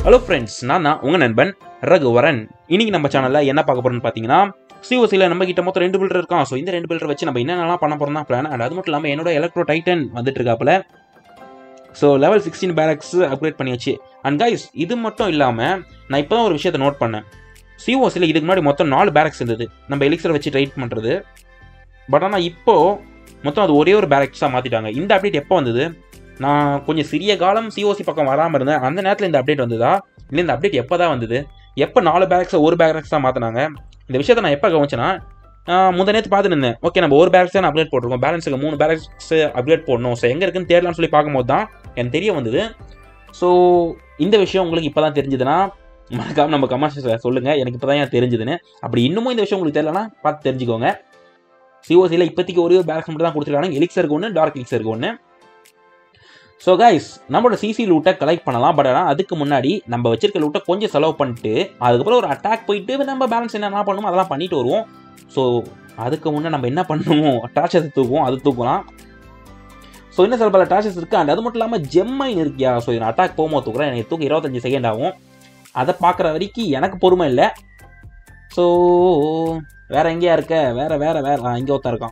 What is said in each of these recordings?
hello friends நான் தான் உங்கள் நண்பன் ரகுவரன் இன்னைக்கு நம்ம சேனலில் என்ன பார்க்க போறோம்னு பார்த்தீங்கன்னா சிஓசியில் நம்ம கிட்ட மொத்தம் ரெண்டு பில்டர் இருக்கான் ஸோ இந்த ரெண்டு பில்டர் வச்சு நம்ம என்னென்னலாம் பண்ண போகிறோம் தான் பிளான் அண்ட் அது மட்டும் இல்லாமல் என்னோட எலக்ட்ரோ டைட்டன் வந்துட்டு இருக்காப்புல so level sixteen barracks upgrade பண்ணியாச்சு அண்ட் கைஸ் இது மட்டும் இல்லாமல் நான் இப்போ தான் ஒரு விஷயத்தை நோட் பண்ணேன் சிஓசியில் இதுக்கு முன்னாடி மொத்தம் நாலு பேரக்ஸ் இருந்தது நம்ம எலிக்சரை வச்சு ட்ரைட் பண்ணுறது பட் ஆனால் இப்போது மொத்தம் அது ஒரே ஒரு பேரக்ஸாக மாற்றிட்டாங்க இந்த அப்டேட் எப்போ வந்தது நான் கொஞ்சம் சிறிய காலம் சிஓசி பக்கம் வராமல் இருந்தேன் அந்த நேரத்தில் இந்த அப்டேட் வந்ததா இல்லை இந்த அப்டேட் எப்போ தான் வந்தது எப்போ நாலு பேரக்ஸை ஒரு பேரக்ஸாக மாற்றினாங்க இந்த விஷயத்தை நான் எப்போ கவனிச்சேன்னா முந்த நேற்று பார்த்துட்டு இருந்தேன் ஓகே நம்ம ஒரு பேரக்ஸ் தான் அப்டேட் போட்டிருக்கோம் பேலன்ஸுக்கு மூணு பேரக்ஸ் அப்டேட் போடணும் ஸோ எங்கே இருக்குன்னு தேடலாம்னு சொல்லி பார்க்கும்போது தான் எனக்கு தெரிய வந்தது ஸோ இந்த விஷயம் உங்களுக்கு இப்போ தான் தெரிஞ்சதுன்னா மறக்காம நம்ம கமெண்ட்ஸில் சொல்லுங்கள் எனக்கு இப்போ தான் ஏன் தெரிஞ்சுதுன்னு அப்படி இன்னமும் இந்த விஷயம் உங்களுக்கு தெரியலனா பார்த்து தெரிஞ்சுக்கோங்க சிஓசியில் இப்போதைக்கு ஒரே ஒரு பேரக்ஸ் மட்டும் தான் கொடுத்துருக்காங்க எலிக்ஸருக்கு ஒன்று டார்க் எலிக்ஸருக்கு ஒன்று ஸோ கைஸ் நம்மளோட சிசி லூட்டை கலெக்ட் பண்ணலாம் பட் ஆனால் அதுக்கு முன்னாடி நம்ம வச்சிருக்க லூட்டை கொஞ்சம் செலவு பண்ணிட்டு அதுக்கப்புறம் ஒரு அட்டாக் போயிட்டு நம்ம பேலன்ஸ் என்னென்ன பண்ணணுமோ அதெல்லாம் பண்ணிட்டு வருவோம் ஸோ அதுக்கு முன்னே நம்ம என்ன பண்ணணும் டார்ச்சஸ் தூக்குவோம் அது தூக்கலாம் ஸோ இன்னும் சில பல டார்ச்சஸ் இருக்குது அண்ட் அது மட்டும் இல்லாமல் ஜெம்மைன் இருக்கியா ஸோ நான் அட்டாக் போகும்போது தூக்குறேன் எனக்கு தூக்க இருபத்தஞ்சு செகண்ட் ஆகும் அதை பார்க்குற வரைக்கும் எனக்கு பொறுமை இல்லை ஸோ வேற எங்கேயா இருக்க வேற வேற வேற இங்கே ஒருத்தன் இருக்கான்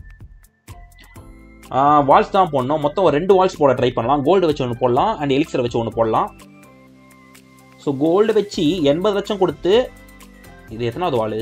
வால்ஸ் தான் போடணும் மொத்தம் ஒரு ரெண்டு வால்ஸ் போட ட்ரை பண்ணலாம் கோல்டு வச்சு ஒன்று போடலாம் அண்ட் எலிக்சர் வச்சு ஒன்று போடலாம் ஸோ கோல்டு வச்சு எண்பது லட்சம் கொடுத்து இது எத்தனாவது வால்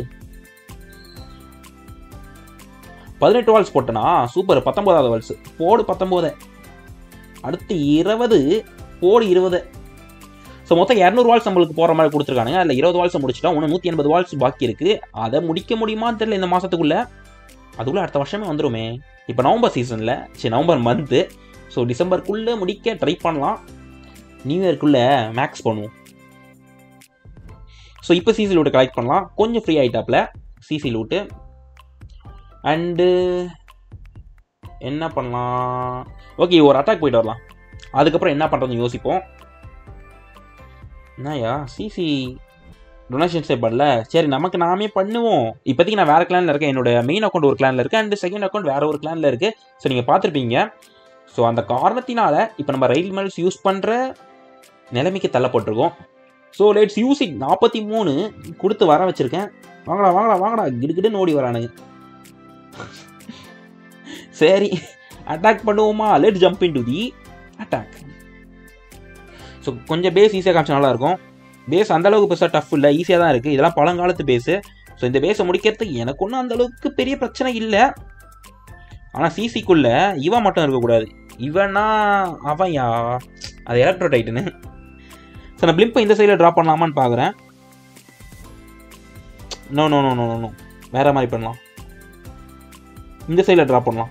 பதினெட்டு வால்ஸ் போட்டனா சூப்பர் பத்தொன்பதாவது வால்ஸ் போடு பத்தொம்போது அடுத்து இருபது போடு இருபது ஸோ மொத்தம் இரநூறு வால்ஸ் நம்மளுக்கு போகிற மாதிரி கொடுத்துருக்கானுங்க அதில் இருபது வால்ஸ் முடிச்சிட்டோம் இன்னும் நூற்றி எண்பது வால்ஸ் பாக்கி இருக்குது அதை முடிக்க முடியுமான்னு தெரியல இந்த மாதத்துக்குள்ளே அதுக்குள்ளே அடுத்த வருஷமே வந்துருமே இப்போ நவம்பர் சீசனில் சரி நவம்பர் மந்த்து ஸோ டிசம்பருக்குள்ளே முடிக்க ட்ரை பண்ணலாம் நியூ இயர்க்குள்ளே மேக்ஸ் பண்ணுவோம் ஸோ இப்போ சிசி லூட்டை கலெக்ட் பண்ணலாம் கொஞ்சம் ஃப்ரீ ஆகிட்டாப்ல சிசி லூட்டு அண்டு என்ன பண்ணலாம் ஓகே ஒரு அட்டாக் போயிட்டு வரலாம் அதுக்கப்புறம் என்ன பண்ணுறதுன்னு யோசிப்போம் என்னயா சிசி டொனேஷன்ஸே பண்ணல சரி நமக்கு நாமே பண்ணுவோம் இப்போதைக்கு நான் வேறு கிளானில் இருக்கேன் என்னோட மெயின் அக்கௌண்ட் ஒரு கிளானில் இருக்குது அண்ட் செகண்ட் அக்கௌண்ட் வேறு ஒரு கிளானில் இருக்குது ஸோ நீங்கள் பார்த்துருப்பீங்க ஸோ அந்த காரணத்தினால இப்போ நம்ம ரயில் மெல்ஸ் யூஸ் பண்ணுற நிலைமைக்கு தள்ளப்பட்டிருக்கோம் ஸோ லேட்ஸ் யூசிங் நாற்பத்தி மூணு கொடுத்து வர வச்சுருக்கேன் வாங்கடா வாங்கடா வாங்கடா கிடுகிடுன்னு ஓடி வரானுங்க சரி அட்டாக் பண்ணுவோமா let jump into the attack so கொஞ்சம் பேஸ் ஈஸியாக காமிச்சா நல்லாயிருக்கும் பேஸ் அந்த அளவுக்கு பெருசாக டஃப் இல்லை ஈஸியாக தான் இருக்குது இதெல்லாம் பழங்காலத்து பேஸு ஸோ இந்த பேஸை முடிக்கிறதுக்கு எனக்கு ஒன்றும் அந்த அளவுக்கு பெரிய பிரச்சனை இல்லை ஆனால் சிசிக்குள்ள இவன் மட்டும் இருக்கக்கூடாது இவனா அவன் யா அது எலக்ட்ரோ டைட்டுன்னு ஸோ நான் பிளிம்பை இந்த சைடில் ட்ராப் பண்ணலாமான்னு பார்க்குறேன் no no no no no வேற மாதிரி பண்ணலாம் இந்த சைடில் ட்ராப் பண்ணலாம்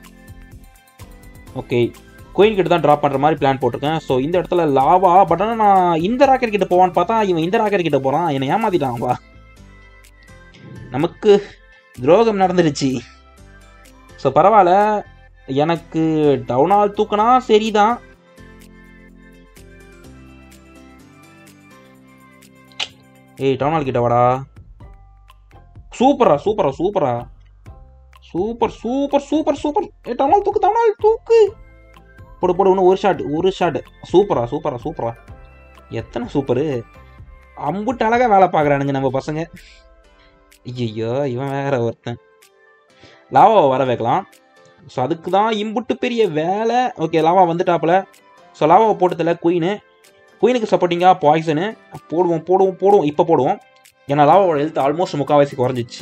ஓகே கோயின் கிட்ட தான் ட்ராப் பண்ணுற மாதிரி பிளான் போட்டிருக்கேன் ஸோ இந்த இடத்துல லாவா பட் ஆனால் நான் இந்த ராக்கெட் கிட்ட போவான்னு பார்த்தா இவன் இந்த ராக்கெட் கிட்ட போகிறான் என்னை ஏமாத்திட்டான் வா நமக்கு துரோகம் நடந்துருச்சு ஸோ பரவாயில்ல எனக்கு டவுனால் தூக்கினா சரிதான் ஏய் டவுனால் கிட்ட வாடா சூப்பரா சூப்பரா சூப்பரா சூப்பர் சூப்பர் சூப்பர் சூப்பர் ஏ டவுனால் தூக்கு டவுனால் தூக்கு போடு போடு இன்னும் ஒரு ஷாட் ஒரு ஷாட் சூப்பரா சூப்பரா சூப்பரா எத்தனை சூப்பரு அம்புட்டு அழகாக வேலை பார்க்குறானுங்க நம்ம பசங்க ஐயோ இவன் வேற ஒருத்தன் லாவாவை வர வைக்கலாம் ஸோ அதுக்கு தான் இம்புட்டு பெரிய வேலை ஓகே லாவா வந்துட்டாப்புல ஸோ லாவாவை போட்டதில்ல குயினு குயினுக்கு சப்போர்ட்டிங்காக பாய்சனு போடுவோம் போடுவோம் போடுவோம் இப்போ போடுவோம் ஏன்னா லாவாவோட ஹெல்த் ஆல்மோஸ்ட் முக்கால்வாசி குறைஞ்சிச்சு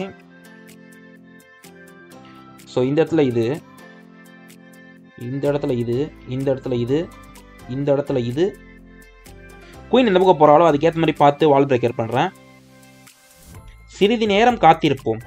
ஸோ இந்த இடத்துல இது இந்த இடத்துல இது இந்த இடத்துல இது இந்த இடத்துல இது குயின் எந்த பக்கம் போகிறாலோ அதுக்கேற்ற மாதிரி பார்த்து வால் பிரேக்கர் பண்ணுறேன் சிறிது நேரம் காத்திருப்போம்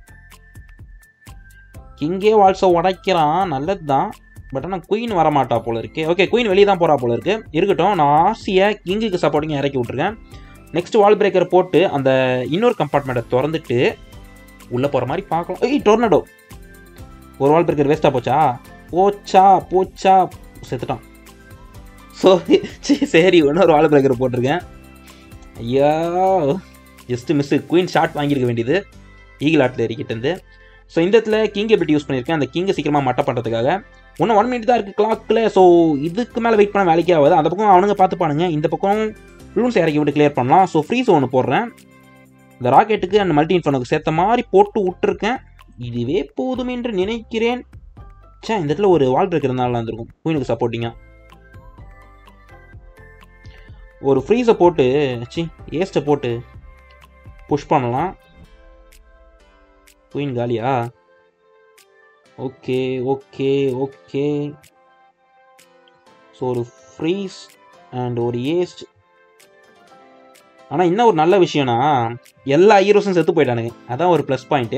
கிங்கே வால்ஸை உடைக்கிறான் நல்லது தான் பட் ஆனால் குயின் வரமாட்டா போல இருக்கு ஓகே குயின் வெளியே தான் போகிறா போல இருக்கு இருக்கட்டும் நான் ஆசையை கிங்குக்கு சப்போர்ட்டிங்க இறக்கி விட்ருக்கேன் நெக்ஸ்ட் வால் பிரேக்கர் போட்டு அந்த இன்னொரு கம்பார்ட்மெண்ட்டை திறந்துட்டு உள்ளே போகிற மாதிரி பார்க்கலாம் ஏய் டொர்னடோ ஒரு வால் பிரேக்கர் வேஸ்ட்டாக போச்சா போச்சா போச்சா செத்துட்டான் ஸோ சரி இன்னொரு வால் பிரேக்கர் போட்டிருக்கேன் ஐயா ஜஸ்ட் மிஸ்ஸு குயின் ஷாட் வாங்கியிருக்க வேண்டியது ஈகிள் ஆட்டில் ஏறிக்கிட்டு ஸோ இந்த இடத்துல கிங் எபிலிட்டி யூஸ் பண்ணியிருக்கேன் அந்த கிங்கை சீக்கிரமாக மட்டை பண்ணுறதுக்காக இன்னும் ஒன் மினிட் தான் இருக்குது கிளாக்கில் ஸோ இதுக்கு மேலே வெயிட் பண்ண வேலைக்கே ஆகாது அந்த பக்கம் அவனுங்க பார்த்துப்பானுங்க இந்த பக்கம் ரூல்ஸ் இறக்கி விட்டு கிளியர் பண்ணலாம் ஸோ ஃப்ரீ ஒன்று போடுறேன் இந்த ராக்கெட்டுக்கு அந்த மல்டி இன்ஃபோனுக்கு சேர்த்த மாதிரி போட்டு விட்டுருக்கேன் இதுவே போதும் என்று நினைக்கிறேன் சே இந்த இடத்துல ஒரு வால் இருக்கிறதுனால இருந்திருக்கும் குயினுக்கு சப்போர்ட்டிங்க ஒரு ஃப்ரீஸை போட்டு சி ஏஸ்ட்டை போட்டு புஷ் பண்ணலாம் குயின் காலியா ஓகே ஓகே ஓகே ஸோ ஒரு ஃப்ரீஸ் அண்ட் ஒரு ஏஸ்ட் ஆனால் என்ன ஒரு நல்ல விஷயம்னா எல்லா ஹீரோஸும் செத்து போயிட்டானுங்க அதான் ஒரு ப்ளஸ் பாயிண்ட்டு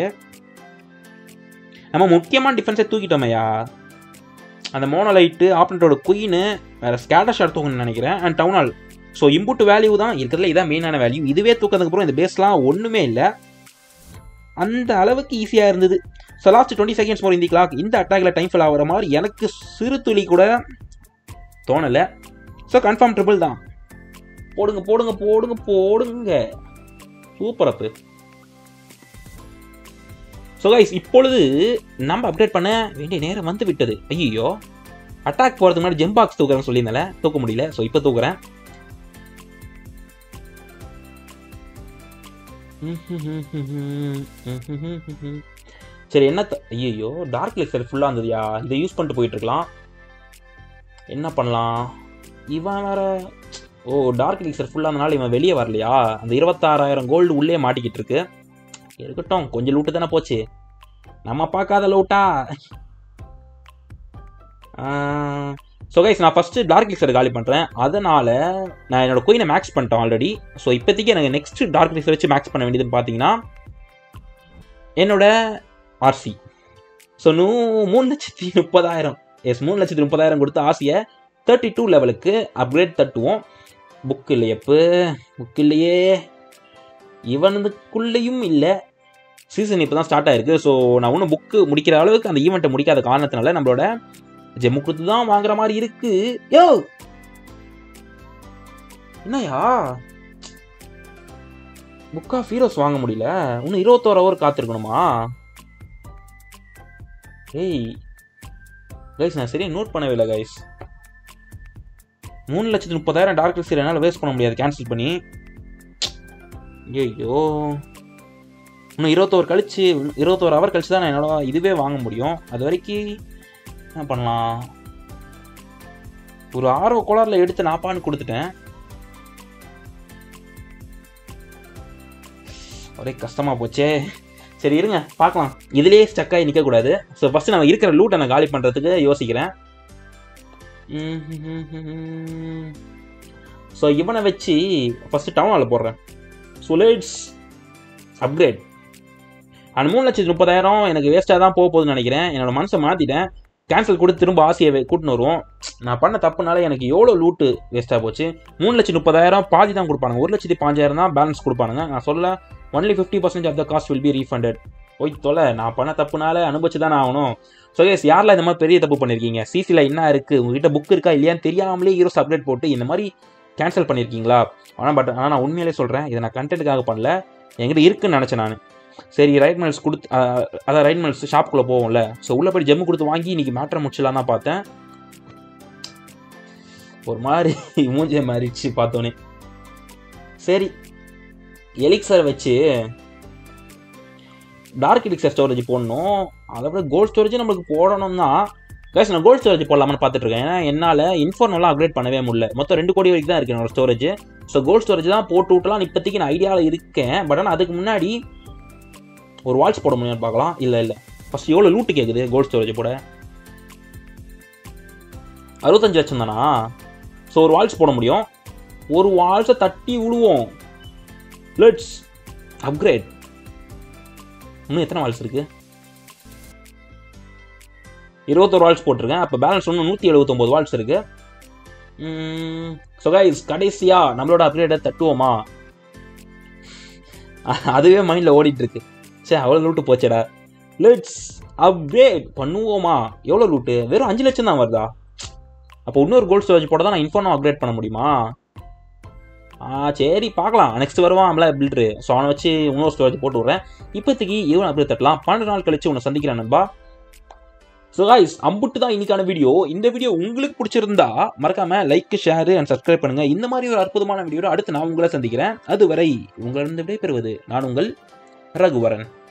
நம்ம முக்கியமான டிஃபென்ஸை தூக்கிட்டோமையா அந்த மோனோலைட்டு ஆப்னட்டோட குயின் வேறு ஸ்கேட்டர் ஷாட் தூக்கணும்னு நினைக்கிறேன் அண்ட் டவுன் ஹால் ஸோ இம்புட் வேல்யூ தான் இருக்கிறதுல இதான் மெயினான வேல்யூ இதுவே தூக்கிறதுக்கு அப்புறம் இந்த பேஸ்லாம் ஒன்றுமே இல்லை அந்த அளவுக்கு ஈஸியாக இருந்தது so last twenty seconds for இந்த கிளாக் இந்த அட்டாக்ல டைம் ஃபில் ஆகிற மாதிரி எனக்கு சிறு துளி கூட தோணலை ஸோ கன்ஃபார்ம் ட்ரிபிள் தான் போடுங்க போடுங்க போடுங்க போடுங்க சூப்பர் அப்பு ஸோ கைஸ் இப்பொழுது நம்ம அப்டேட் பண்ண வேண்டிய நேரம் வந்து விட்டது ஐயோ அட்டாக் போகிறதுக்கு முன்னாடி ஜெம் பாக்ஸ் தூக்குறேன்னு சொல்லியிருந்தால தூக்க முடியல ஸோ இப்போ தூக்குறேன் சரி என்ன ஐயோ டார்க் லெக்சர் ஃபுல்லாக இருந்ததுயா இதை யூஸ் பண்ணிட்டு போயிட்டு இருக்கலாம் என்ன பண்ணலாம் இவன் வேற ஓ டார்க் லெக்சர் ஃபுல்லாக இருந்தனால இவன் வெளியே வரலையா அந்த இருபத்தாறாயிரம் கோல்டு உள்ளே மாட்டிக்கிட்டு இருக்கு இருக்கட்டும் கொஞ்சம் லூட்டு தானே போச்சு நம்ம பார்க்காத லூட்டா ஸோ கைஸ் நான் ஃபஸ்ட்டு டார்க் லெக்சர் காலி பண்ணுறேன் அதனால் நான் என்னோட குயினை மேக்ஸ் பண்ணிட்டேன் ஆல்ரெடி ஸோ இப்போதைக்கு எனக்கு நெக்ஸ்ட் டார்க் லெக்சர் வச்சு மேக்ஸ் பண்ண வேண்டியதுன்னு பார்த்தீங்கன்னா என்னோட ஆர்சி ஸோ நூ மூணு லட்சத்தி முப்பதாயிரம் எஸ் மூணு லட்சத்தி முப்பதாயிரம் கொடுத்து ஆசையை தேர்ட்டி டூ லெவலுக்கு அப்கிரேட் தட்டுவோம் புக் இல்லையப்பு புக் இல்லையே இவனுக்குள்ளேயும் இல்லை சீசன் இப்போ தான் ஸ்டார்ட் ஆயிருக்கு ஸோ நான் ஒன்றும் புக்கு முடிக்கிற அளவுக்கு அந்த ஈவெண்ட்டை முடிக்காத காரணத்தினால நம்மளோட ஜெம்மு கொடுத்து தான் வாங்குற மாதிரி இருக்கு யோ என்னயா புக் ஆஃப் ஹீரோஸ் வாங்க முடியல இன்னும் இருபத்தோரு ஹவர் காத்திருக்கணுமா ஏய் கைஸ் நான் சரியா நோட் பண்ணவே இல்லை கைஸ் மூணு லட்சத்து முப்பதாயிரம் டார்க் லெக்சர் என்னால் வேஸ்ட் பண்ண முடியாது கேன்சல் பண்ணி ஐயோ இன்னும் இருபத்தோரு கழிச்சு இருபத்தோரு ஹவர் கழிச்சு தான் நான் என்னோட இதுவே வாங்க முடியும் அது வரைக்கும் என்ன பண்ணலாம் ஒரு ஆர்வ கோளாறுல எடுத்து நாப்பான்னு கொடுத்துட்டேன் ஒரே கஷ்டமா போச்சே சரி இருங்க பார்க்கலாம் இதுலேயே ஸ்டக்காகி நிற்கக்கூடாது ஸோ ஃபஸ்ட்டு நம்ம இருக்கிற லூட்டை நான் காலி பண்ணுறதுக்கு யோசிக்கிறேன் ஸோ இவனை வச்சு ஃபஸ்ட்டு டவுன் ஹாலில் போடுறேன் ஸோ லேட்ஸ் அப்கிரேட் அந்த மூணு லட்சத்து முப்பதாயிரம் எனக்கு வேஸ்ட்டாக தான் போக போகுதுன்னு நினைக்கிறேன் என்னோட மனசை மாற்றிட்டேன் கேன்சல் கொடுத்து திரும்ப ஆசையை கூட்டின்னு வருவோம் நான் பண்ண தப்புனால எனக்கு எவ்வளோ லூட்டு வேஸ்ட்டாக போச்சு மூணு லட்சம் முப்பதாயிரம் பாதி தான் கொடுப்பானுங்க ஒரு லட்சத்தி பாஞ்சாயிரம் தான் பேலன்ஸ் கொடுப்பானுங்க நான் சொல்ல only fifty percent of the cost will be refunded போய் தொலை நான் பண்ண தப்புனால அனுபவிச்சு தான் ஆகணும் ஸோ கேஸ் யாரில் இந்த மாதிரி பெரிய தப்பு பண்ணியிருக்கீங்க சிசியில் என்ன இருக்குது உங்ககிட்ட புக் இருக்கா இல்லையான்னு தெரியாமலே ஹீரோஸ் அப்டேட் போட்டு இந்த மாதிரி கேன்சல் பண்ணியிருக்கீங்களா ஆனால் பட் ஆனால் நான் உண்மையிலே சொல்கிறேன் இதை நான் கண்டென்ட்டுக்காக பண்ணல என்கிட்ட இருக்குன்னு நினச்சேன் நான் சரி ரைட் மெல்ஸ் கொடுத்து அதான் ரைட் மெல்ஸ் ஷாப்புக்குள்ளே போவோம்ல ஸோ உள்ளே போய் ஜம்மு கொடுத்து வாங்கி இன்றைக்கி மேட்ரை முடிச்சலாம் தான் பார்த்தேன் ஒரு மாதிரி மூஞ்சிய மாறிடுச்சு பார்த்தோன்னே சரி எலிக்சர் வச்சு டார்க் எலிக்சர் ஸ்டோரேஜ் போடணும் அதை விட கோல்ட் ஸ்டோரேஜ் நம்மளுக்கு போடணும் தான் கேஸ் நான் கோல்ட் ஸ்டோரேஜ் போடலாம்னு பார்த்துட்டு இருக்கேன் ஏன்னா என்னால் இன்ஃபோர்னெல்லாம் அப்கிரேட் பண்ணவே முடியல மொத்தம் ரெண்டு கோடி வரைக்கும் தான் இருக்கு என்னோட ஸ்டோரேஜ் ஸோ கோல்ட் ஸ்டோரேஜ் தான் போட்டு விட்டலாம் இப்போதைக்கு நான் ஐடியாவில் இருக்கேன் பட் ஆனால் அதுக்கு முன்னாடி ஒரு வால்ஸ் போட முடியும்னு பார்க்கலாம் இல்லை இல்லை ஃபஸ்ட் எவ்வளோ லூட்டு கேட்குது கோல்ட் ஸ்டோரேஜ் போட அறுபத்தஞ்சு லட்சம் தானா ஸோ ஒரு வால்ஸ் போட முடியும் ஒரு வால்ஸை தட்டி விழுவோம் லெட்ஸ் அப்கிரேட் இன்னும் எத்தனை வால்ஸ் இருக்கு இருபத்தொரு வால்ஸ் போட்டிருக்கேன் அப்போ பேலன்ஸ் ஒன்று நூற்றி எழுபத்தொம்போது வால்ஸ் இருக்கு ஸோ கைஸ் கடைசியாக நம்மளோட அப்கிரேடை தட்டுவோமா அதுவே மைண்டில் ஓடிட்டு இருக்கு சே அவ்வளோ லூட்டு போச்சேடா லெட்ஸ் அப்டேட் பண்ணுவோமா எவ்வளோ லூட்டு வெறும் அஞ்சு லட்சம் தான் வருதா அப்போ இன்னொரு கோல்ட் ஸ்டோரேஜ் போட தான் நான் இன்ஃபோனும் அப்கிரேட் பண்ண முடியுமா ஆ சரி பார்க்கலாம் நெக்ஸ்ட் வருவான் நம்மள பில்ட்ரு ஸோ அவனை வச்சு இன்னொரு ஸ்டோரேஜ் போட்டு விட்றேன் இப்போதைக்கு இவன் அப்டேட் தட்டலாம் பன்னெண்டு நாள் கழிச்சு உன்னை சந்திக்கிறேன் நண்பா ஸோ காய்ஸ் அம்புட்டு தான் இன்னைக்கான வீடியோ இந்த வீடியோ உங்களுக்கு பிடிச்சிருந்தா மறக்காம லைக் ஷேர் அண்ட் சப்ஸ்கிரைப் பண்ணுங்க இந்த மாதிரி ஒரு அற்புதமான வீடியோ அடுத்து நான் உங்களை சந்திக்கிறேன் அதுவரை உங்களிடம் விடைபெறுவது நான் உங்கள் ரகுவரன்